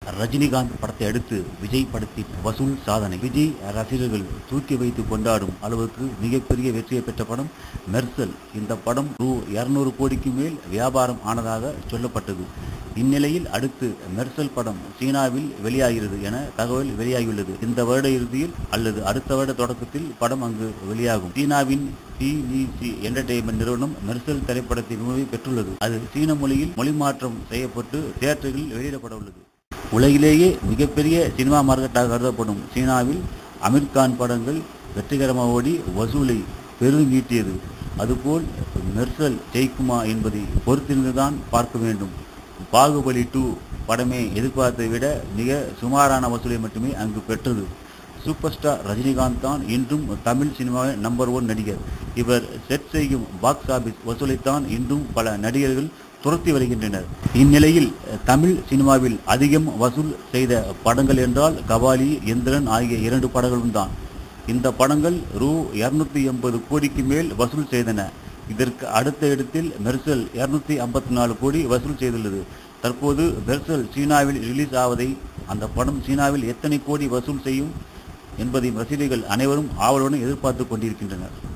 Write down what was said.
ரஜினிகாந்த் படத்தை அடுத்து விஜய் படத்தின் வசூல் சாதனை விஜய் ரசிகர்கள் தூக்கி வைத்து கொண்டாடும் அளவுக்கு மிகப்பெரிய வெற்றியை பெற்ற படம் மெர்சல் இந்த படம் ரூ இருநூறு கோடிக்கு மேல் வியாபாரம் ஆனதாக சொல்லப்பட்டது இந்நிலையில் அடுத்து மெர்சல் படம் சீனாவில் வெளியாகிறது என தகவல் வெளியாகியுள்ளது இந்த வருட இறுதியில் அல்லது அடுத்த வருட தொடக்கத்தில் படம் அங்கு வெளியாகும் சீனாவின் டிவிசி என்டர்டெயின்மெண்ட் நிறுவனம் மெர்சல் திரைப்படத்தின் உரிமை பெற்றுள்ளது அது சீன மொழியில் மொழிமாற்றம் செய்யப்பட்டு தியேட்டர்களில் வெளியிடப்பட உள்ளது உலகிலேயே மிகப்பெரிய சினிமா மார்க்கெட்டாக கருதப்படும் சீனாவில் அமீர் கான் படங்கள் வெற்றிகரமாக ஓடி வசூலை பெரும் ஈட்டியது அதுபோல் மெர்சல் ஜெயிக்குமா என்பதை பொறுத்திருந்துதான் பார்க்க வேண்டும் பாகுபலி டூ படமே எதிர்பார்த்ததை விட மிக சுமாரான வசூலை மட்டுமே அங்கு பெற்றது சூப்பர் ஸ்டார் ரஜினிகாந்த் தான் இன்றும் தமிழ் சினிமாவின் நம்பர் ஒன் நடிகர் இவர் செட் செய்யும் பாக்ஸ் ஆபீஸ் வசூலைத்தான் இன்றும் பல நடிகர்கள் துரத்தி வருகின்றனர் இந்நிலையில் தமிழ் சினிமாவில் அதிகம் வசூல் செய்த படங்கள் என்றால் கபாலி எந்திரன் ஆகிய இரண்டு படங்களும் தான் இந்த படங்கள் ரூ இருநூத்தி எண்பது கோடிக்கு மேல் வசூல் செய்தன இதற்கு அடுத்த இடத்தில் மெர்சல் இருநூத்தி ஐம்பத்தி நாலு கோடி வசூல் செய்துள்ளது தற்போது மெர்சல் சீனாவில் ரிலீஸ் ஆவதை அந்த படம் சீனாவில் எத்தனை கோடி வசூல் செய்யும் என்பதை ரசிகர்கள் அனைவரும் ஆவலுடன் எதிர்பார்த்து கொண்டிருக்கின்றனர்